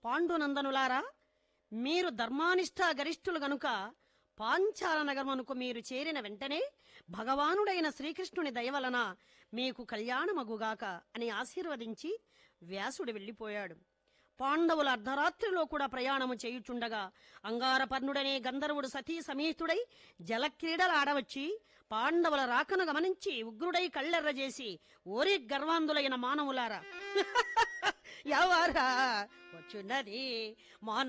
పాండునందనులారా మీరు ధర్మానిష్ట గరిష్ఠులు గనుక పాంచాల నగరమునకు మీరు చేరిన వెంటనే భగవానుడైన శ్రీకృష్ణుని దయవలన మీకు కళ్యాణమగుగాక అని ఆశీర్వదించి వ్యాసుడు వెళ్ళిపోయాడు పాండవుల అర్ధరాత్రిలో కూడా ప్రయాణము చేయుచుండగా అంగారపర్ణుడనే గంధర్వుడు సతీ సమేతుడై జలక్రీడలాడవచ్చి పాండవుల రాకను గమనించి ఉగ్రుడై కళ్ళెర్రజేసి ఓరి గర్వాంధులైన మానవులారా ఎవరా వచ్చున్నది మా